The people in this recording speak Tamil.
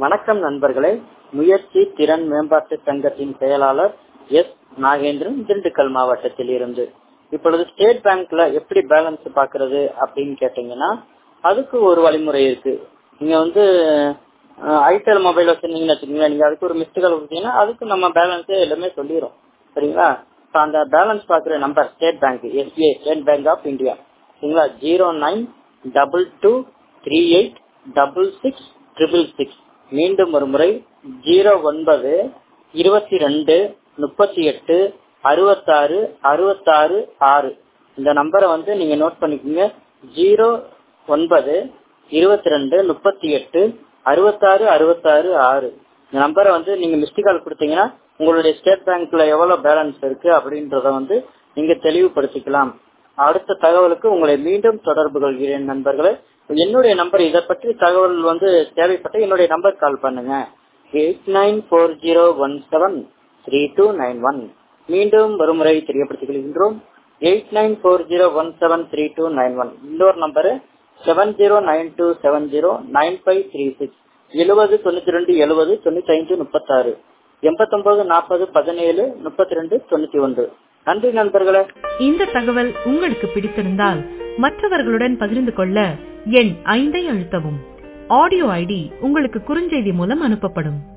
வணக்கம் நண்பர்களே முயற்சி திறன் மேம்பாட்டு சங்கத்தின் செயலாளர் எஸ் நாகேந்திரன் திண்டுக்கல் மாவட்டத்தில் இருந்து இப்பொழுது ஸ்டேட் பேங்க்ல எப்படி பேலன்ஸ் பாக்குறது அப்படின்னு கேட்டீங்கன்னா அதுக்கு ஒரு வழிமுறை இருக்கு நீங்க வந்து ஐடெல் மொபைல் வச்சிருந்தீங்கன்னு வச்சுக்கோங்களேன் நீங்க அதுக்கு ஒரு மிஸ்டு கால் கொடுத்தீங்கன்னா அதுக்கு நம்ம பேலன்ஸ் எல்லாமே சொல்லிடும் சரிங்களா அந்த பேலன்ஸ் பாக்குற number state bank SBI state bank of India சரிங்களா zero nine double two three eight double six triple six மீண்டும் ஒரு முறை ஜீரோ ஒன்பது இருபத்தி ரெண்டு முப்பத்தி எட்டு அறுபத்தாறு அறுபத்தாறு ஆறு இந்த நம்பரை வந்து நீங்க நோட் பண்ணிக்கோங்க ஜீரோ ஒன்பது இருபத்தி ரெண்டு முப்பத்தி எட்டு அறுபத்தாறு அறுபத்தாறு ஆறு இந்த நம்பரை வந்து நீங்க மிஸ்டு கால் கொடுத்தீங்கன்னா உங்களுடைய ஸ்டேட் பேங்க்ல எவ்வளவு பேலன்ஸ் இருக்கு அப்படின்றத வந்து நீங்க தெளிவுபடுத்திக்கலாம் அடுத்த தகவலுக்கு உங்களை மீண்டும் தொடர்பு கொள்கிறேன் நண்பர்களே என்னுடைய நம்பர் இதை பற்றி தகவல் வந்து தேவைப்பட்ட என்னுடைய நம்பர் கால் பண்ணுங்க eight nine four zero one seven three two nine one மீண்டும் ஒருமுறை தெரியப்படுத்திக் கொள்கின்றோம் eight nine four zero one seven three two nine one இன்னொரு number seven zero nine two seven zero nine five three six எழுபது தொண்ணூத்தி ரெண்டு எழுபது தொண்ணூத்தி ஐந்து முப்பத்தாறு எண்பத்தொன்பது நாற்பது பதினேழு முப்பத்தி ரெண்டு தொண்ணூத்தி ஒன்று நன்றி நண்பர்களே இந்த தகவல் உங்களுக்கு பிடித்திருந்தால் மற்றவர்களுடன் பகிர்ந்து கொள்ள எண் ஐந்தை அழுத்தவும் ஆடியோ ஐடி உங்களுக்கு குறுஞ்செய்தி மூலம் அனுப்பப்படும்